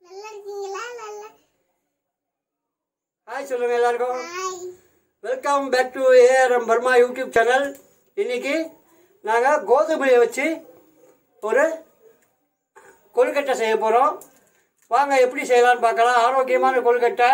நல்லா இருக்கீங்களா நல்லா ஹாய் சொல்லுங்க எல்லாருக்கும் hi welcome back to ARM Burma YouTube channel இன்னைக்கு நாங்கள் கோதுமையை வச்சு ஒரு கொழுக்கட்டை செய்ய போகிறோம் வாங்க எப்படி செய்யலாம்னு பார்க்கலாம் ஆரோக்கியமான கொழுக்கட்டை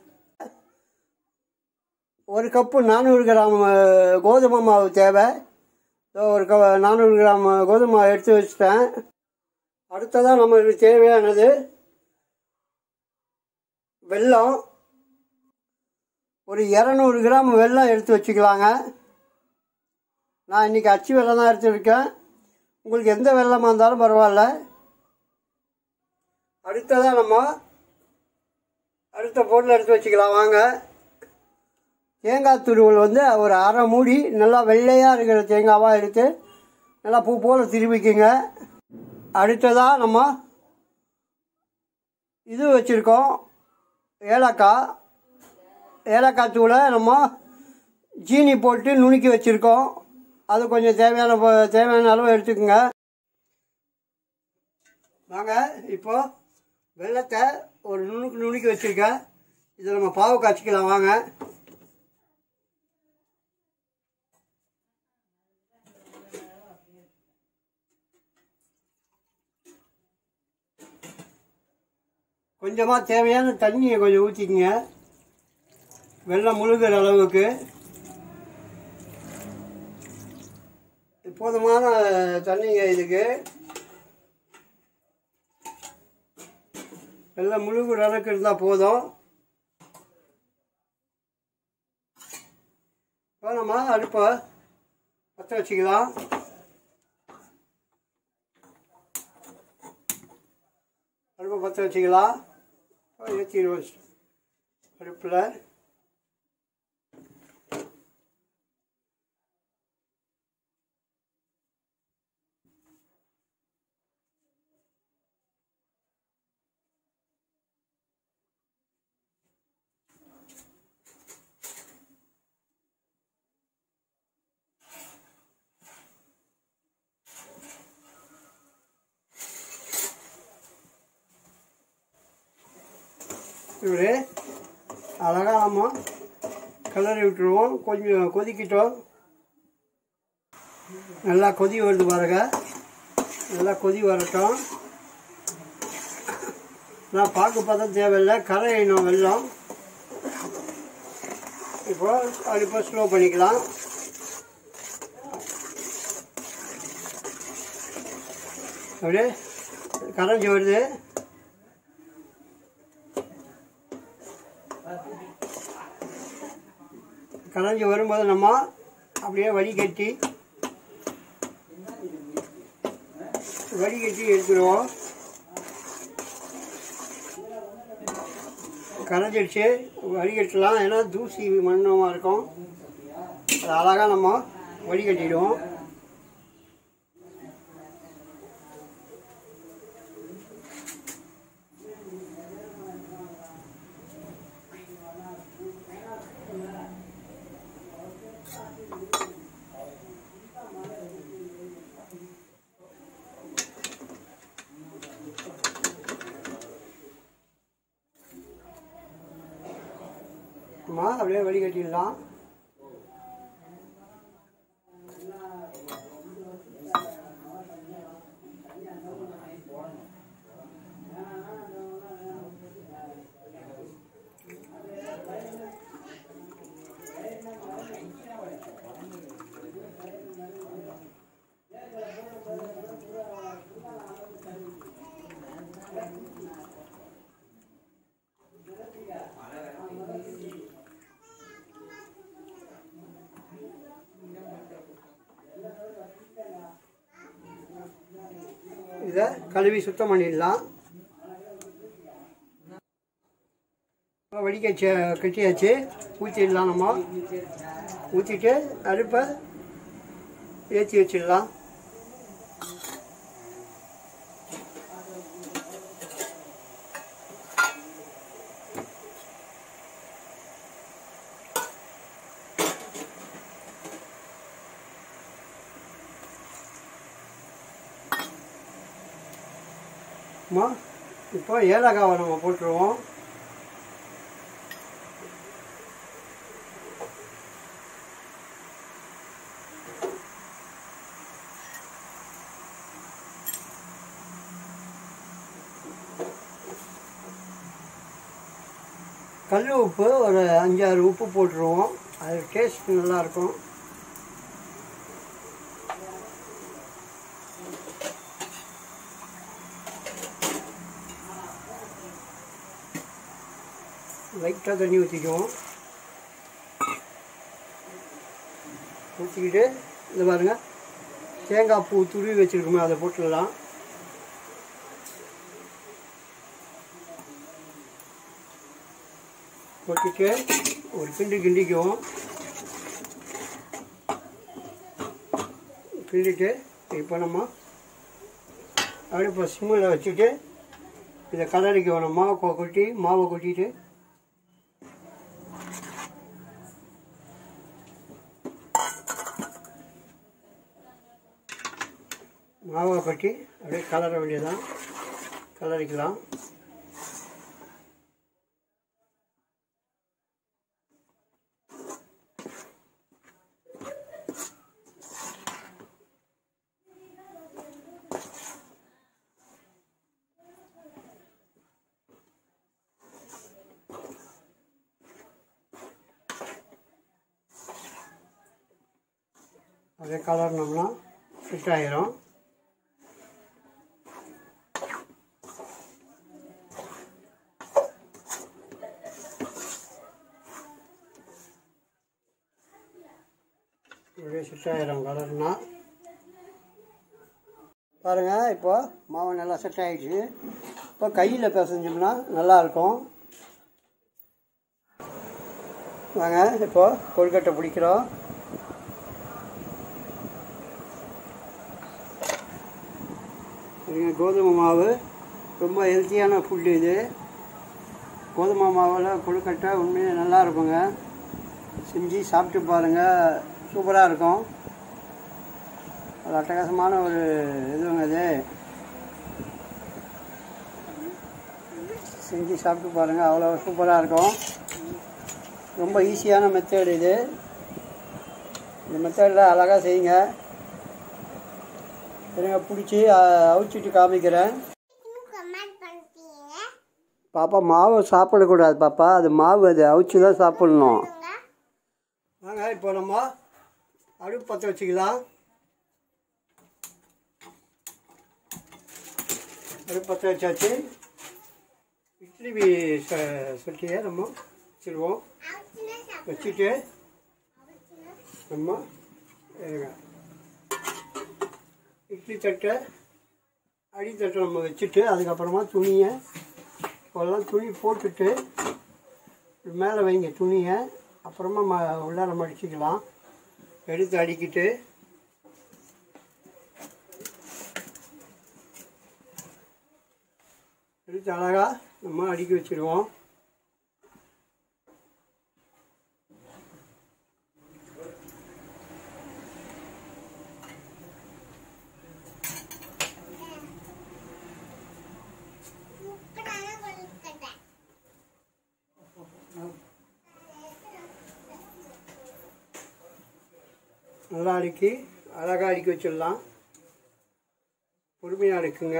ஒரு கப்பு நானூறு கிராம் அஹ், கோதுமை மாவு தேவை இதோ ஒரு க நானூறு கிராம் கோதுமை மாவு எடுத்து வச்சுட்டேன் அடுத்ததாக நம்மளுக்கு தேவையானது வெல்லம் ஒரு இரநூறு கிராம் வெல்லம் எடுத்து வச்சுக்கலாங்க நான் இன்றைக்கி அச்சு வெல்லம் தான் எடுத்துருக்கேன் உங்களுக்கு எந்த வெல்லமாக இருந்தாலும் பரவாயில்ல அடுத்ததாக நம்ம அடுத்த பொருள் எடுத்து வச்சுக்கலாம் வாங்க தேங்காய் துருவல் வந்து ஒரு அரை மூடி நல்லா வெள்ளையாக இருக்கிற தேங்காவாக எடுத்து நல்லா பூ போல் திரும்பிக்குங்க அடுத்ததாக நம்ம இது வச்சுருக்கோம் ஏலக்காய் ஏலக்காய் தூளை நம்ம ஜீனி போட்டு நுணுக்கி வச்சுருக்கோம் அது கொஞ்சம் தேவையான ப- தேவையான அளவு எடுத்துக்கோங்க வாங்க இப்போ வெள்ளத்தை ஒரு நுணுக்கு நுணுக்கி வச்சுருக்கேன் இதை நம்ம பாவு காய்ச்சிக்கலாம் வாங்க கொஞ்சமாக தேவையான தண்ணியை கொஞ்சம் ஊற்றிக்கங்க வெள்ளம் முழுகிற அளவுக்கு போதுமான தண்ணிங்க இதுக்கு வெள்ளம் முழுகிற அளவுக்கு இருந்தால் போதும் இப்போ நம்ம அடுப்பை பற்ற வச்சுக்கலாம் அடுப்பை பற்ற வச்சுக்கலாம் ஏற்றிடுவோம் அடுப்பில் இப்படி அழகாக நம்ம கிளறி விட்டுருவோம் கொஞ்சம் கொதிக்கிட்டோம் நல்லா கொதி வருது பாருங்க நல்லா கொதி வரட்டும் நான் பார்க்க பார்த்தா தேவையில்லை கரையணும் வெள்ளம் இப்போ அடுப்பை ஸ்லோ பண்ணிக்கலாம் அப்படியே கரைஞ்சி வருது கலைஞ்சி வரும்போது நம்ம அப்படியே வடிகட்டி வடிகட்டி எடுத்துடுவோம் கரைஞ்சிடுச்சு வடிகட்டலாம் ஏன்னா தூசி மண்ணமாக இருக்கும் அது அழகாக நம்ம வடிகட்டிடுவோம் நம்ம அப்படியே வடிகட்டிடலாம் இதை கழுவி சுத்தம் பண்ணிடலாம் இப்போ வடிக்க கட்டியாச்சு ஊற்றிடலாம் நம்ம ஊற்றிட்டு அடுப்பை ஏற்றி வச்சிடலாம் அம்மா இப்போ ஏலக்காவை நம்ம போட்டுருவோம் கல் உப்பு ஒரு அஞ்சாறு உப்பு போட்டுருவோம் அது டேஸ்ட் நல்லாயிருக்கும் லைட்டாக தண்ணி ஊற்றிக்குவோம் ஊற்றிக்கிட்டு இது பாருங்கள் தேங்காய் பூ துருவி வச்சுருக்கோமே அதை போட்டுடலாம் கொட்டிட்டு ஒரு கிண்டு கிண்டிக்குவோம் கிண்டிட்டு இப்போ நம்ம அடுப்பை சிம்மில் வச்சுட்டு இதை கலரிக்குவோம் நம்ம மாவை கொ- கொட்டி மாவை கொட்டிட்டு மாவை கொட்டி அப்படியே கலர வேண்டியதான் கலரிக்கலாம் அதே கலர்னோம்னா ஃபிட் ஆயிரும் அப்படியே ஃபிட் ஆயிரும் கலர்னா பாருங்கள் இப்போ மாவு நல்லா செட் ஆகிடுச்சு இப்போ கையில் பிசைஞ்சோம்னா நல்லாயிருக்கும் வாங்க இப்போ கொழுக்கட்டை பிடிக்கிறோம் இது கோதுமை மாவு ரொம்ப ஹெல்த்தியான ஃபுட்டு இது கோதுமை மாவில் கொழுக்கட்டை உண்மையே நல்லா இருக்குங்க செஞ்சு சாப்பிட்டு பாருங்கள் சூப்பராக இருக்கும் அது அட்டகாசமான ஒரு இதுங்க இது செஞ்சு சாப்பிட்டு பாருங்கள் அவ்வளோ சூப்பராக இருக்கும் ரொம்ப ஈஸியான மெத்தட் இது இந்த மெத்தடில் அழகாக செய்யுங்க இருங்க பிடிச்சி அ- அவிச்சிட்டு காமிக்கிறேன் கமெண்ட் பண்ணிட்டீங்க பாப்பா மாவு சாப்பிடக்கூடாது பாப்பா அது மாவு அது அவிச்சு தான் சாப்பிடணும் வாங்க இப்போ நம்ம அடுப்பு பற்ற வச்சுக்கலாம் அடுப்பு பற்ற வச்சாச்சு இட்லி வி- ச- சட்டியை நம்ம வச்சுருவோம் வச்சுட்டு நம்ம இருங்க. இட்லி தட்டை அடித்தட்டை நம்ம வச்சுட்டு அதுக்கப்புறமா துணியை இப்போல்லாம் துணி போட்டுட்டு மேலே வைங்க துணியை அப்புறமா ம உள்ளார மடிச்சிக்கலாம் எடுத்து அடிக்கிட்டு எடுத்து அழகா நம்ம அடுக்கி வச்சிடுவோம் சூப்பரான கொழுக்கட்டை நல்லா அடுக்கி அழகாக அடுக்கி வச்சிடலாம் பொறுமையாக அடுக்குங்க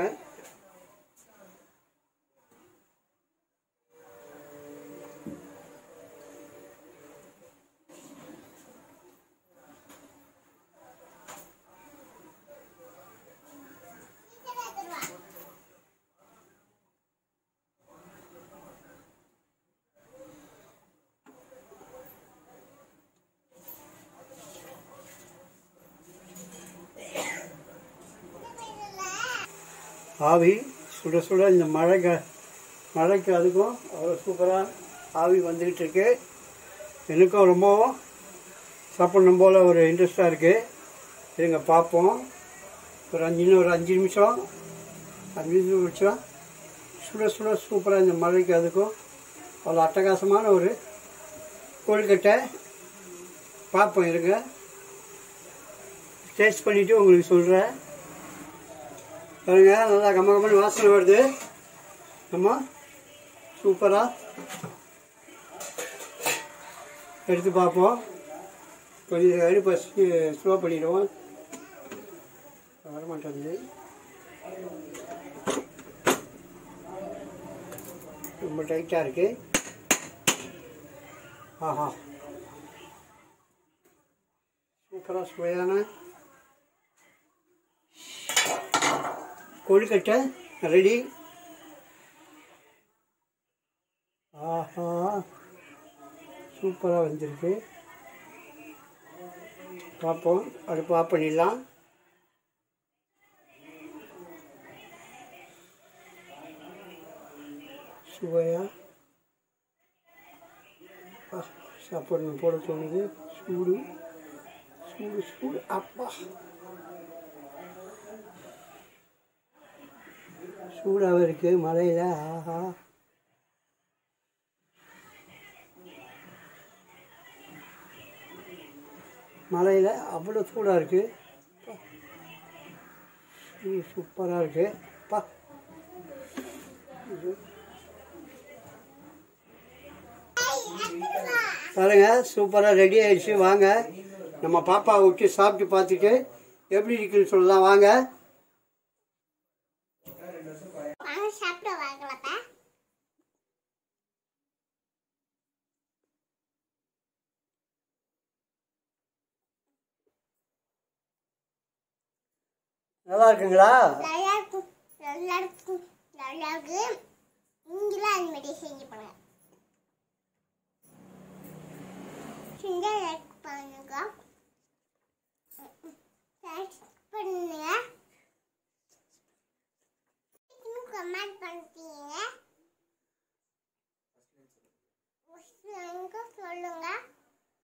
ஆவி சுட சுட இந்த மழை க- மழைக்கு அதுக்கும் அவ்வளோ சூப்பராக ஆவி வந்துக்கிட்டு இருக்கு எனக்கும் ரொம்பவும் சாப்பிடணும் போல் ஒரு இன்ட்ரெஸ்டாக இருக்குது இருங்க பார்ப்போம் ஒரு அஞ்சு இன்னும் ஒரு அஞ்சு நிமிஷம் அஞ்சு நிமிஷம் வச்சா சுட சுட சூப்பராக இந்த மழைக்கு அதுக்கும் அவ்வளோ அட்டகாசமான ஒரு கொழுக்கட்டை பார்ப்போம் இருங்க டேஸ்ட் பண்ணிவிட்டு உங்களுக்கு சொல்கிறேன் பாருங்க நல்லா கம்ம கம்மனு வாசனை வருது நம்ம சூப்பராக எடுத்து பார்ப்போம் கொஞ்சம் அடுப்பை ஸ்லோ பண்ணிடுவோம் வரமாட்டேங்குது ரொம்ப டைட்டாக இருக்குது ஆஹா சூப்பராக சுவையான கொழுக்கட்டை ரெடி ஆஹா சூப்பராக வந்திருக்கு பார்ப்போம் அடுப்பு ஆஃப் பண்ணிடலாம் சுவையாக சாப்பிடணும் போட தோணுது சூடு சூடு சூடு அப்பா சூடாக இருக்குது மழையில் ஆஹா மழையில் அவ்வளோ சூடாக இருக்குது சூப்பராக இருக்குது பா இது பாருங்க சூப்பராக ரெடி ஆயிடுச்சு வாங்க நம்ம பாப்பாவை விட்டு சாப்பிட்டு பார்த்துட்டு எப்படி இருக்குன்னு சொல்லலாம் வாங்க வாங்க சாப்பிட வாங்கலப்பா நல்லா இருக்குங்களா நல்லா இருக்கும் நல்லா இருக்கும் நல்லா இருக்கு நீங்களும் அது மாதிரி செஞ்சு பண்ணுங்க செஞ்சா லைக் பண்ணுங்க லைக் பண்ணுங்க இன்னும் கமெண்ட் பண்ணுறீங்க